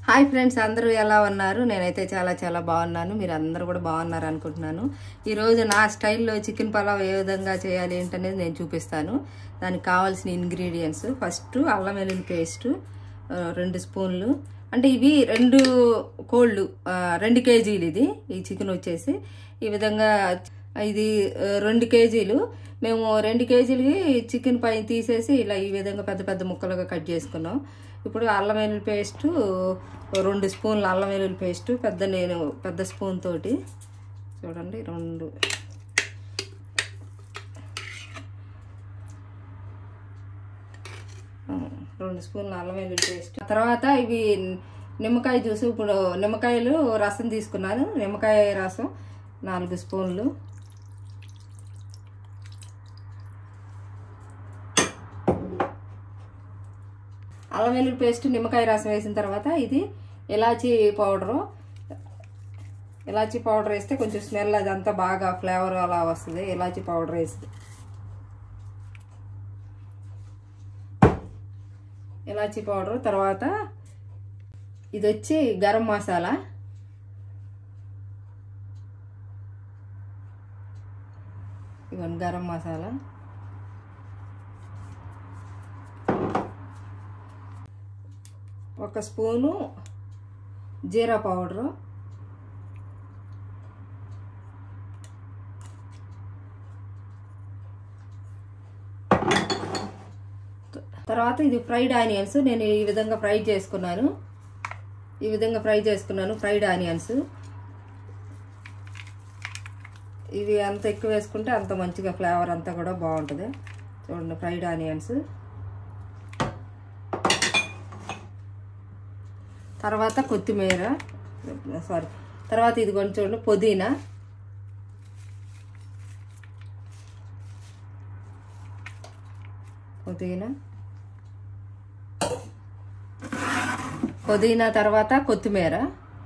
hi friends అందరూ ఎలా ఉన్నారు నేనైతే చాలా చాలా బాగున్నాను మీరు అందరూ కూడా బాగున్నారు అనుకుంటున్నాను ఈరోజు నా స్టైల్లో చికెన్ పలావ్ ఏ విధంగా చేయాలి ఏంటనేది నేను చూపిస్తాను దానికి కావాల్సిన ఇంగ్రీడియంట్స్ ఫస్ట్ అల్లం వెల్లుల్లి పేస్టు ఆ, రెండు స్పూన్లు అంటే ఇవి రెండు కోళ్ళు ఆ, రెండు కేజీలు ఇది ఈ చికెన్ వచ్చేసి ఈ విధంగా ఇది ఆ, రెండు కేజీలు మేము రెండు కేజీలకి చికెన్ పైన తీసేసి ఇలా ఈ విధంగా పెద్ద పెద్ద ముక్కలుగా కట్ చేసుకున్నాం ఇప్పుడు అల్లం వెల్లుల్లి పేస్టు రెండు స్పూన్లు అల్లం వెల్లుల్లి పేస్టు పెద్ద నేను పెద్ద స్పూన్ తోటి చూడండి రెండు ఆ, రెండు స్పూన్లు అల్లం వెల్లుల్లి పేస్ట్ తర్వాత ఇవి నిమ్మకాయ జ్యూస్ ఇప్పుడు నిమ్మకాయలు రసం తీసుకున్నాను నిమ్మకాయ రసం నాలుగు స్పూన్లు అల్లం వెల్లుల్లి పేస్ట్ నిమ్మకాయ రసం వేసిన తర్వాత ఇది ఇలాచీ పౌడరు ఇలాచీ పౌడర్ వేస్తే కొంచెం స్మెల్ అదంతా బాగా ఫ్లేవర్ అలా వస్తుంది ఇలాచీ పౌడర్ వేస్తే ఇలాచీ పౌడర్ తర్వాత ఇది వచ్చి గరం మసాలా ఇవన్నీ గరం మసాలా ఒక స్పూను జీరా పౌడరు తర్వాత ఇది ఫ్రైడ్ ఆనియన్స్ నేను ఈ విధంగా ఫ్రై చేసుకున్నాను ఈ విధంగా ఫ్రై చేసుకున్నాను ఫ్రైడ్ ఆనియన్స్ ఇవి అంత ఎక్కువ వేసుకుంటే అంత మంచిగా ఫ్లేవర్ అంతా కూడా బాగుంటుంది చూడండి ఫ్రైడ్ ఆనియన్స్ తర్వాత కొత్తిమీర సారీ తర్వాత ఇది కొంచెం చూడండి పుదీనా పుదీనా పుదీనా తర్వాత కొత్తిమీర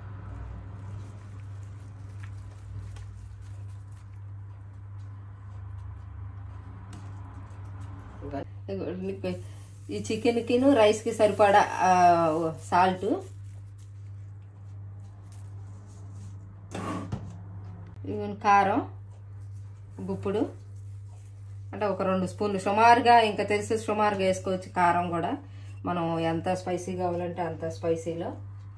ఈ చికెన్కిను రైస్కి సరిపడా సాల్ట్ ఇవన్నీ కారం గుప్పుడు అంటే ఒక రెండు స్పూన్లు సుమారుగా ఇంకా తెలిసి సుమారుగా వేసుకోవచ్చు కారం కూడా మనం ఎంత స్పైసీ కావాలంటే అంత స్పైసీలో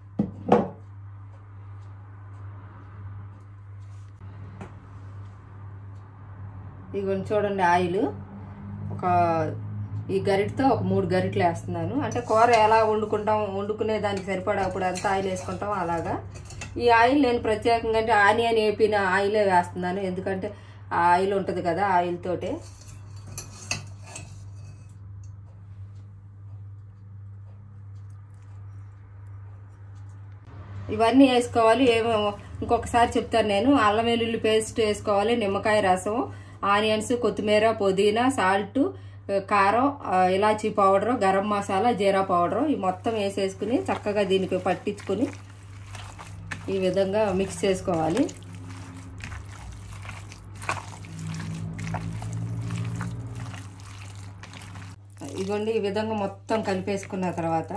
ఇదిగోండి చూడండి ఆయిల్ ఒక ఈ గరిటతో ఒక మూడు గరిటలు వేస్తున్నాను అంటే కూర ఎలా వండుకుంటాం వండుకునే దానికి సరిపడా అప్పుడు ఎంత ఆయిల్ వేసుకుంటాం అలాగా ఈ ఆయిల్ నేను ప్రత్యేకంగా అంటే ఆనియన్ వేపిన ఆయిలే వేస్తున్నాను ఎందుకంటే ఆ ఆయిల్ ఉంటుంది కదా ఆయిల్ తోటే ఇవన్నీ వేసుకోవాలి ఏమో ఇంకొకసారి చెప్తాను నేను అల్లం వెల్లుల్లి పేస్ట్ వేసుకోవాలి నిమ్మకాయ రసం ఆనియన్స్ కొత్తిమీర పుదీనా సాల్ట్ కారం ఆ, ఇలాచీ పౌడర్ గరం మసాలా జీరా పౌడర్ ఈ మొత్తం వేసేసుకుని చక్కగా దీనికి పట్టించుకుని ఈ విధంగా మిక్స్ చేసుకోవాలి ఇదిగోండి ఈ విధంగా మొత్తం కలిపేసుకున్న తర్వాత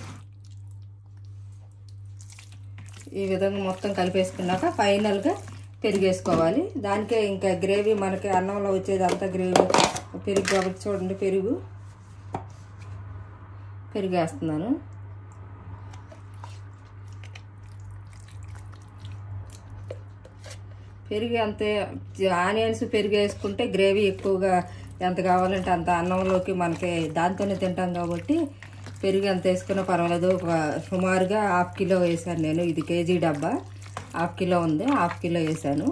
ఈ విధంగా మొత్తం కలిపేసుకున్నాక ఫైనల్గా పెరిగేసుకోవాలి దానికే ఇంకా గ్రేవీ మనకి అన్నంలో వచ్చేది అంతా గ్రేవీ పెరుగు కాబట్టి చూడండి పెరుగు పెరిగేస్తున్నాను పెరుగు అంతే ఆనియన్స్ పెరుగు వేసుకుంటే గ్రేవీ ఎక్కువగా ఎంత కావాలంటే అంత అన్నంలోకి మనకి దాంతోనే తింటాం కాబట్టి పెరుగు ఎంత వేసుకున్నా పర్వాలేదు ఒక సుమారుగా హాఫ్ కిలో వేసాను నేను ఇది కేజీ డబ్బా హాఫ్ కిలో ఉంది హాఫ్ కిలో వేసాను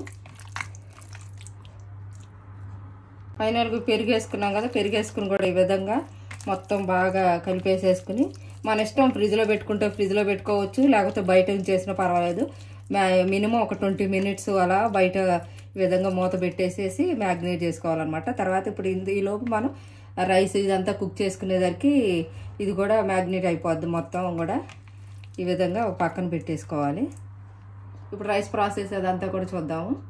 ఫైనల్గా పెరుగు వేసుకున్నాం కదా పెరుగు వేసుకుని కూడా ఈ విధంగా మొత్తం బాగా కలిపేసేసుకుని మన ఇష్టం ఫ్రిడ్జ్లో పెట్టుకుంటే ఫ్రిడ్జ్లో పెట్టుకోవచ్చు లేకపోతే బయట ఉంచేసినా పర్వాలేదు మినిమం ఒక ట్వంటీ మినిట్స్ అలా బయట ఈ విధంగా మూత పెట్టేసేసి మ్యాగ్నేట్ చేసుకోవాలన్నమాట తర్వాత ఇప్పుడు ఇందు ఈలోపు మనం రైస్ ఇదంతా కుక్ చేసుకునేసరికి ఇది కూడా మ్యాగ్నేట్ అయిపోద్ది మొత్తం కూడా ఈ విధంగా ఒక పక్కన పెట్టేసుకోవాలి ఇప్పుడు రైస్ ప్రాసెస్ అదంతా కూడా చూద్దాము